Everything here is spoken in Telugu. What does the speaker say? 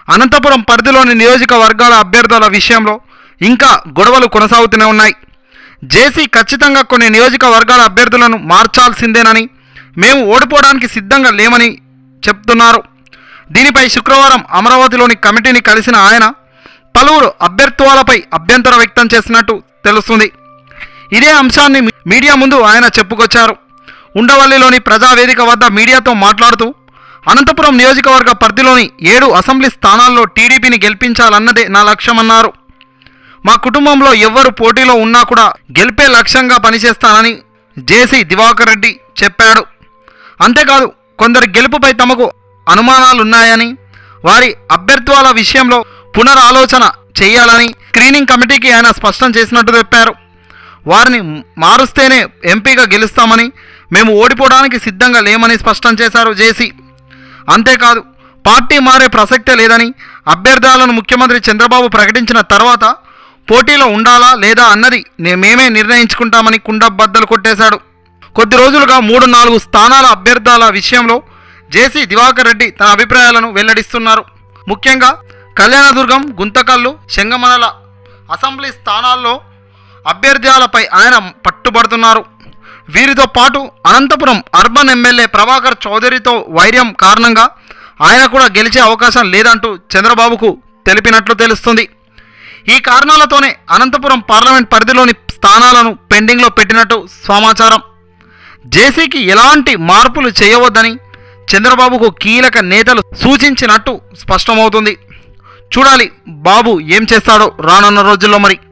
అనంతపురం పరిధిలోని నియోజకవర్గాల అభ్యర్థుల విషయంలో ఇంకా గొడవలు కొనసాగుతూనే ఉన్నాయి జేసీ ఖచ్చితంగా కొన్ని నియోజకవర్గాల అభ్యర్థులను మార్చాల్సిందేనని మేము ఓడిపోవడానికి సిద్ధంగా లేమని చెప్తున్నారు దీనిపై శుక్రవారం అమరావతిలోని కమిటీని కలిసిన ఆయన పలువురు అభ్యర్థులపై అభ్యంతరం వ్యక్తం చేసినట్టు తెలుస్తుంది ఇదే అంశాన్ని మీ- మీడియా ముందు ఆయన చెప్పుకొచ్చారు ఉండవల్లిలోని ప్రజావేదిక వద్ద మీడియాతో మాట్లాడుతూ అనంతపురం నియోజకవర్గ పరిధిలోని ఏడు అసెంబ్లీ స్థానాల్లో టీడీపీని గెలిపించాలన్నదే నా లక్ష్యమన్నారు మా కుటుంబంలో ఎవ్వరు పోటీలో ఉన్నా కూడా గెలిపే లక్ష్యంగా పనిచేస్తానని జేసీ దివాకర్ రెడ్డి చెప్పాడు అంతేకాదు కొందరి గెలుపుపై తమకు అనుమానాలున్నాయని వారి అభ్యర్థుల విషయంలో పునరాలోచన చేయాలని స్క్రీనింగ్ కమిటీకి ఆయన స్పష్టం చేసినట్టు చెప్పారు వారిని మారుస్తేనే ఎంపీగా గెలుస్తామని మేము ఓడిపోవడానికి సిద్ధంగా లేమని స్పష్టం చేశారు జేసీ అంతేకాదు పార్టీ మారే ప్రసక్తే లేదని అభ్యర్థాలను ముఖ్యమంత్రి చంద్రబాబు ప్రకటించిన తర్వాత పోటీలో ఉండాలా లేదా అన్నది నే- మేమే నిర్ణయించుకుంటామని కుండబద్దలు కొట్టేశాడు కొద్ది రోజులుగా మూడు నాలుగు స్థానాల అభ్యర్థాల విషయంలో జేసీ దివాకర్ రెడ్డి తన అభిప్రాయాలను వెల్లడిస్తున్నారు ముఖ్యంగా కళ్యాణదుర్గం గుంతకల్లు శంగమనల అసెంబ్లీ స్థానాల్లో అభ్యర్థాలపై ఆయన పట్టుబడుతున్నారు వీరితో పాటు అనంతపురం అర్బన్ ఎమ్మెల్యే ప్రభాకర్ చౌదరితో వైర్యం కారణంగా ఆయన కూడా గెలిచే అవకాశం లేదంటూ చంద్రబాబుకు తెలిపినట్లు తెలుస్తుంది ఈ కారణాలతోనే అనంతపురం పార్లమెంట్ పరిధిలోని స్థానాలను పెండింగ్లో పెట్టినట్టు సమాచారం జేసీకి ఎలాంటి మార్పులు చేయవద్దని చంద్రబాబుకు కీలక నేతలు సూచించినట్టు స్పష్టమవుతుంది చూడాలి బాబు ఏం చేస్తాడో రానున్న రోజుల్లో మరి